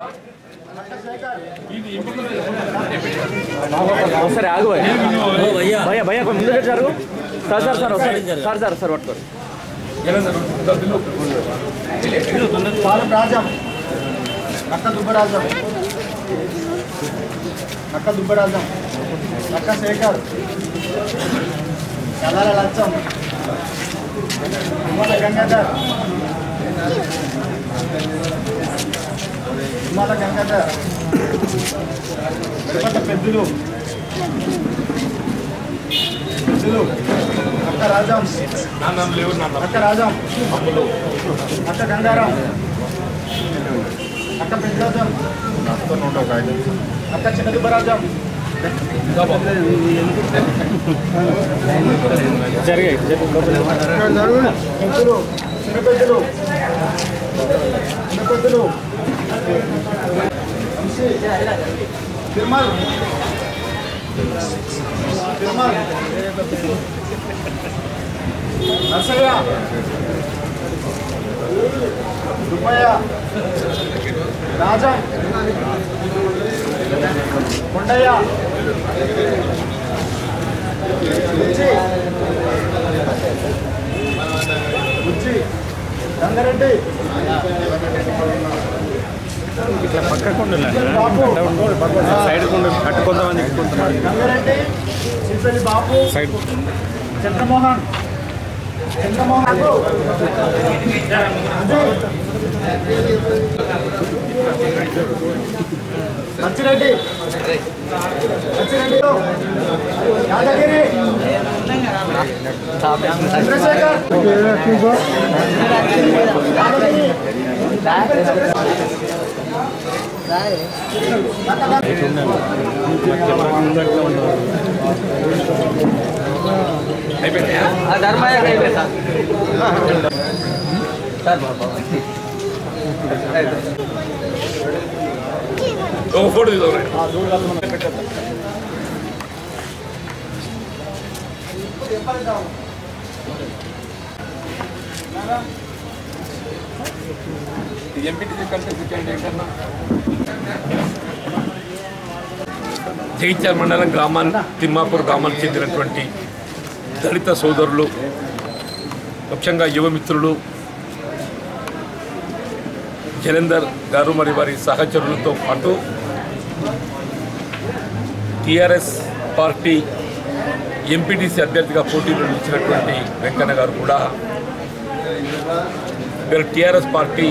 ఒకసారి ఆగు భయ్యా భయ్యా భయ్యా కొంచెం ముందుకు జరుగు సార్ సార్ సార్ ఒకసారి సార్ సార్ సార్ పట్టుకోండి పాలెం రాజం నక్క దుబ్బరాజం నక్క దుబ్బరాజం నక్క శేఖర్ కలాల లచ్చం తుమ్మల గంగాధర్ తుమ్మల గంగాధర్ తిరుపతి పెద్దలు పెద్దలు నక్క రాజం నక్క రాజం అక్క గంగారం అక్క పెద్దరాజం అక్క చిన్న దుబ్బరాజం జరిగాయి పెద్దలు చిన్న పెద్దలు చిన్న పెద్దలు వంశీ, తిరుమల్ తిరుమల్ నర్సయ్య దుబ్బయ్య రాజం కొండయ్య బుజ్జి బుజ్జి రంగారెడ్డి బాబు సైడ్ అటు కొంతమంది రంగారెడ్డి శ్రీపల్లి బాబు సైడ్ చంద్రమోహన్ చంద్రమోహన్ మచ్చిరెడ్డి మచ్చిరెడ్డి యాదగిరి చంద్రశేఖర్ యాదగిరి ఒక ఫోటో తీద్దాం ఎంపీటీసీ కంటే ఏంటన్నా జగిత్యాల మండలం గ్రామాన్ని తిమ్మాపూర్ గ్రామానికి చెందినటువంటి దళిత సోదరులు ముఖ్యంగా యువమిత్రులు జలంధర్ గారు మరి వారి సహచరులతో పాటు టీఆర్ఎస్ పార్టీ ఎంపీటీసీ అభ్యర్థిగా పోటీలో నిలిచినటువంటి వెంకన్న గారు కూడా వీరు టీఆర్ఎస్ పార్టీ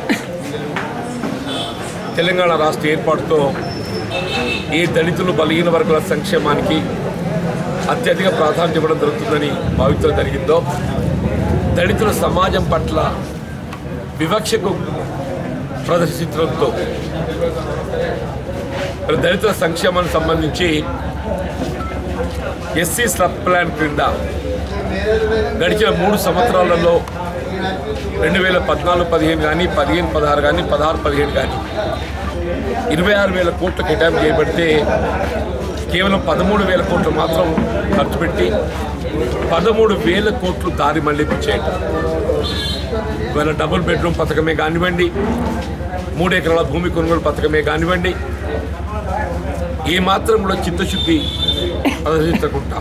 తెలంగాణ రాష్ట్ర ఏర్పాటుతో ఏ దళితులు బలహీన వర్గాల సంక్షేమానికి అత్యధిక ప్రాధాన్యత ఇవ్వడం జరుగుతుందని భావించడం జరిగిందో దళితుల సమాజం పట్ల వివక్షకు ప్రదర్శించడంతో మరి దళితుల సంక్షేమానికి సంబంధించి ఎస్సీ స్లబ్ ప్లాన్ క్రింద గడిచిన మూడు సంవత్సరాలలో రెండు వేల పద్నాలుగు పదిహేను కానీ పదిహేను పదహారు కానీ పదహారు పదిహేను కానీ ఇరవై ఆరు వేల కోట్లు కేటాయింపు చేయబడితే కేవలం పదమూడు వేల కోట్లు మాత్రం ఖర్చు పెట్టి పదమూడు వేల కోట్లు దారి మళ్లింపు చేయడం ఇవాళ డబుల్ బెడ్రూమ్ పథకమే కానివ్వండి మూడు ఎకరాల భూమి కొనుగోలు పథకమే కానివ్వండి ఏ మాత్రం కూడా చిత్తశుద్ధి ప్రదర్శించకుండా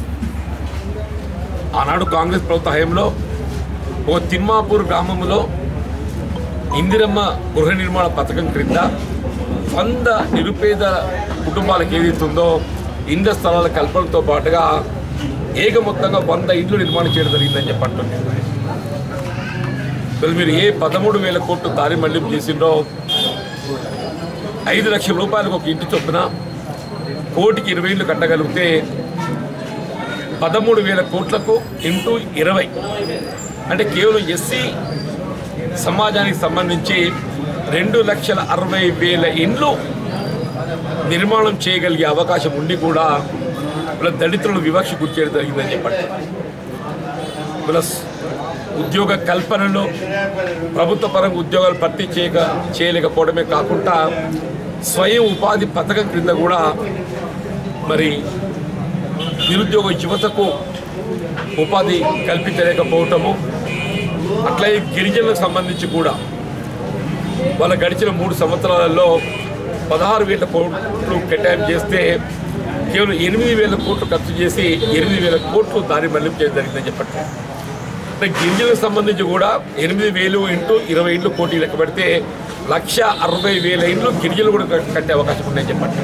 ఆనాడు కాంగ్రెస్ ప్రభుత్వ హయాంలో ఓ తిమ్మాపూర్ గ్రామంలో ఇందిరమ్మ గృహ నిర్మాణ పథకం క్రింద వంద నిరుపేద కుటుంబాలకు ఏదైతుందో ఇండ్ల స్థలాల కల్పనతో పాటుగా ఏక మొత్తంగా వంద ఇండ్లు నిర్మాణం చేయడం జరిగిందని చెప్పంటుంది మరి మీరు ఏ పదమూడు వేల కోట్లు దారి మళ్లింపు చేసిండ్రో ఐదు లక్షల రూపాయలకు ఒక ఇంటి చొప్పున కోటికి ఇరవై ఇళ్ళు కట్టగలిగితే పదమూడు వేల కోట్లకు ఇంటూ ఇరవై అంటే కేవలం ఎస్సీ సమాజానికి సంబంధించి రెండు లక్షల అరవై వేల ఇండ్లు నిర్మాణం చేయగలిగే అవకాశం ఉండి కూడా వీళ్ళ దళితులను వివక్ష గుర్చేయడం జరిగిందని చెప్పండి ప్లస్ ఉద్యోగ కల్పనలో ప్రభుత్వ పరంగా ఉద్యోగాలు భర్తీ చేయక చేయలేకపోవడమే కాకుండా స్వయం ఉపాధి పథకం క్రింద కూడా మరి నిరుద్యోగ యువతకు ఉపాధి కల్పించలేకపోవటము అట్లాగే గిరిజనులకు సంబంధించి కూడా వాళ్ళ గడిచిన మూడు సంవత్సరాలలో పదహారు వేల కోట్లు కేటాయింపు చేస్తే కేవలం ఎనిమిది వేల కోట్లు ఖర్చు చేసి ఎనిమిది వేల కోట్లు దారి మళ్లింపు చేయడం జరిగిందని చెప్పండి అంటే గింజలకు సంబంధించి కూడా ఎనిమిది వేలు ఇంటూ ఇరవై ఇండ్లు కోటి లెక్క పెడితే లక్ష అరవై వేల ఇండ్లు గిరిజలు కూడా కట్- కట్టే అవకాశం ఉందని చెప్పండి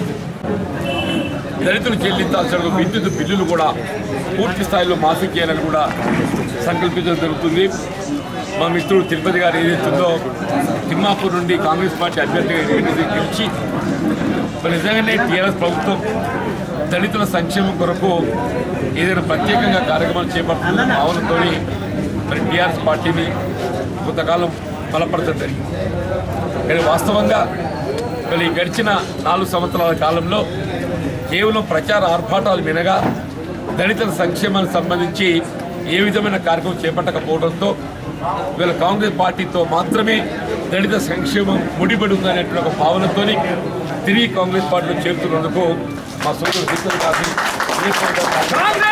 దళితులు చెల్లించాల్సిన విద్యుత్ బిల్లులు కూడా పూర్తి స్థాయిలో మాఫీ చేయాలని కూడా సంకల్పించడం జరుగుతుంది మా మిత్రుడు తిరుపతి గారు ఏదైతుందో తిమ్మాపూర్ నుండి కాంగ్రెస్ పార్టీ అభ్యర్థిగా ఏదైతే గెలిచి మరి నిజంగానే టీఆర్ఎస్ ప్రభుత్వం దళితుల సంక్షేమం కొరకు ఏదైనా ప్రత్యేకంగా కార్యక్రమాలు చేపడుతున్న భావనతో మరి టీఆర్ఎస్ పార్టీని కొంతకాలం బలపడటం జరిగింది కానీ వాస్తవంగా మరి ఈ గడిచిన నాలుగు సంవత్సరాల కాలంలో కేవలం ప్రచార ఆర్భాటాలు వినగా దళితుల సంక్షేమానికి సంబంధించి ఏ విధమైన కార్యక్రమం చేపట్టకపోవడంతో వీళ్ళ కాంగ్రెస్ పార్టీతో మాత్రమే దళిత సంక్షేమం ముడిపడి ఉందనేటువంటి ఒక భావనతోని తిరిగి కాంగ్రెస్ పార్టీలో చేరుతున్నందుకు మా సోదరుడు కిషన్ గారిని హృదయపూర్వకంగా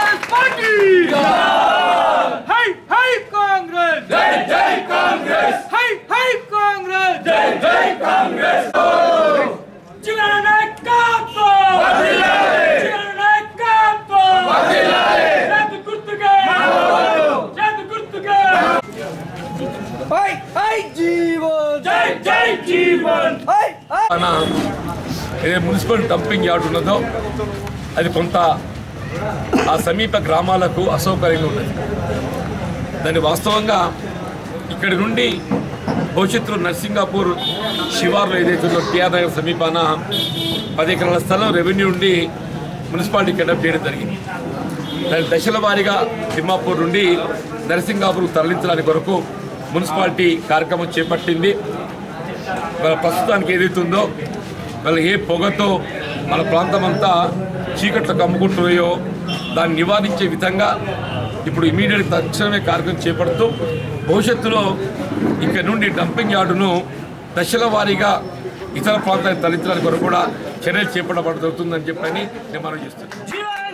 హై హై కాంగ్రెస్ జై జై కాంగ్రెస్ హై హై కాంగ్రెస్ జై జై కాంగ్రెస్ చిలనే కాపో వదిలాలి చిలనే కాపో వదిలాలి చేతు గుర్తుగా చేతు గుర్తుగా హై హై జీవన్ జై జై జీవన్ హై హై మన ఏదైతే మున్సిపల్ డంపింగ్ యార్డ్ ఉన్నదో అది కొంత ఆ సమీప గ్రామాలకు అసౌకర్యంగా ఉన్నది దాన్ని వాస్తవంగా ఇక్కడి నుండి భవిష్యత్తులో నర్సింగాపూర్ శివార్లో ఏదైతే ఉందో టీఆర్ నగర్ సమీపాన పది ఎకరాల స్థలం రెవెన్యూ నుండి మున్సిపాలిటీకి అడాప్ట్ చేయడం జరిగింది దాని దశల వారీగా తిమ్మాపూర్ నుండి నరసింగాపూర్ తరలించడానికి కొరకు మున్సిపాలిటీ కార్యక్రమం చేపట్టింది మన ప్రస్తుతానికి ఏదైతే ఉందో వాళ్ళ ఏ పొగతో మన ప్రాంతం అంతా చీకట్లు కమ్ముకుంటున్నాయో దాన్ని నివారించే విధంగా ఇప్పుడు ఇమీడియట్ తక్షణమే కార్యక్రమం చేపడుతూ భవిష్యత్తులో ఇక్కడ నుండి డంపింగ్ యార్డును దశల వారీగా ఇతర ప్రాంతాలకు తరలించడానికి కొరకు కూడా చర్యలు చేపట్టబడుతుందని చెప్పని నేను మనం చేస్తున్నాను జీవన్